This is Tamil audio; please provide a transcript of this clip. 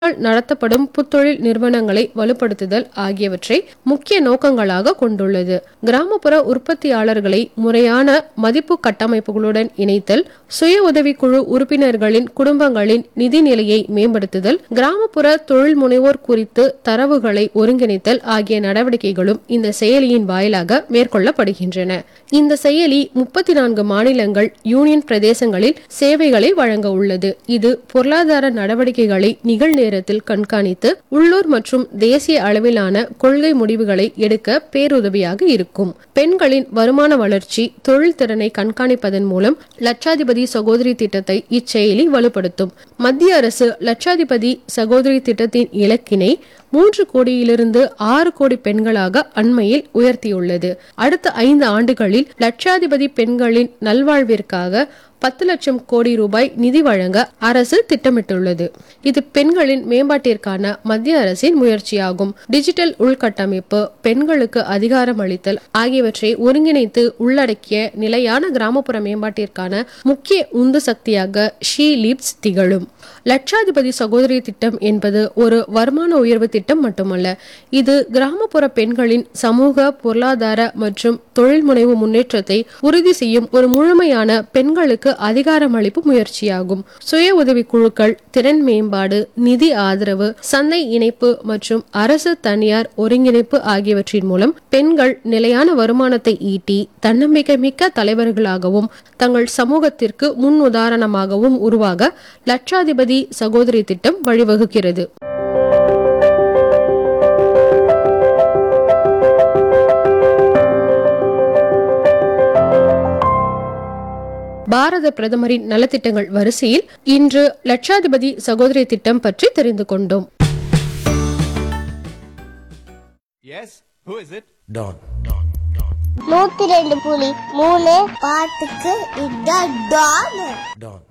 அரசால் நடத்தப்படும் புத்தொழில் நிறுவனங்களை வலுப்படுத்துதல் ஆகியவற்றை முக்கிய நோக்கங்களாக கொண்டுள்ளது கிராமப்புற உற்பத்தியாளர்களை முறையான மதிப்பு கட்டமைப்புகளுடன் இணைத்தல் சுய உதவிக்குழு உறுப்பினர்களின் குடும்பங்களின் நிதி நிலையை மேம்படுத்துதல் கிராமப்புற தொழில் முனைவோர் குறித்து தரவுகளை ஒருங்கிணைத்தல் ஆகிய நடவடிக்கைகளும் இந்த செயலியின் வாயிலாக மேற்கொள்ளப்படுகின்றன இந்த செயலி முப்பத்தி நான்கு மாநிலங்கள் யூனியன் பிரதேசங்களில் சேவைகளை வழங்க உள்ளது இது பொருளாதார நடவடிக்கைகளை நிகழ்நேரத்தில் கண்காணித்து உள்ளூர் மற்றும் தேசிய அளவிலான கொள்கை முடிவுகளை எடுக்க பேருதவியாக இருக்கும் பெண்களின் வருமான வளர்ச்சி தொழில் திறனை கண்காணிப்பதன் மூலம் லட்சாதிபதி சகோதரி திட்டத்தை இச்செயலி வலுப்படுத்தும் மத்திய அரசு லட்சாதிபதி சகோதரி திட்டத்தின் இலக்கினை மூன்று கோடியிலிருந்து ஆறு கோடி பெண்களாக அண்மையில் உயர்த்தியுள்ளது அடுத்த ஐந்து ஆண்டுகளில் லட்சாதிபதி பெண்களின் நல்வாழ்விற்காக பத்து லட்சம் கோடி ரூபாய் நிதி வழங்க அரசு திட்டமிட்டுள்ளது இது பெண்களின் மேம்பாட்டிற்கான மத்திய அரசின் முயற்சியாகும் டிஜிட்டல் உள்கட்டமைப்பு பெண்களுக்கு அதிகாரம் அளித்தல் ஆகியவற்றை ஒருங்கிணைத்து உள்ளடக்கிய நிலையான கிராமப்புற மேம்பாட்டிற்கான முக்கிய உந்து சக்தியாக ஷீ லீப்ஸ் திகழும் லட்சாதிபதி சகோதரி திட்டம் என்பது ஒரு வருமான உயர்வு திட்டம் மட்டுமல்ல இது கிராமப்புற பெண்களின் சமூக பொருளாதார மற்றும் தொழில் முனைவு முன்னேற்றத்தை உறுதி செய்யும் ஒரு முழுமையான பெண்களுக்கு அதிகாரமளிப்பு முயற்சியாகும் சுய உதவி குழுக்கள் திறன் மேம்பாடு நிதி ஆதரவு சந்தை இணைப்பு மற்றும் அரசு தனியார் ஒருங்கிணைப்பு ஆகியவற்றின் மூலம் பெண்கள் நிலையான வருமானத்தை ஈட்டி தன்னம்பிக்கை மிக்க தலைவர்களாகவும் தங்கள் சமூகத்திற்கு முன் உதாரணமாகவும் உருவாக லட்சாதிபதி சகோதரி திட்டம் வழிவகுக்கிறது பாரத பிரதமரின் நலத்திட்டங்கள் வரிசையில் இன்று லட்சாதிபதி சகோதரி திட்டம் பற்றி தெரிந்து கொண்டோம் Yes? Who is it? Don. நூத்தி ரெண்டு புலி மூணு பாட்டுக்கு இதான் டான் Don.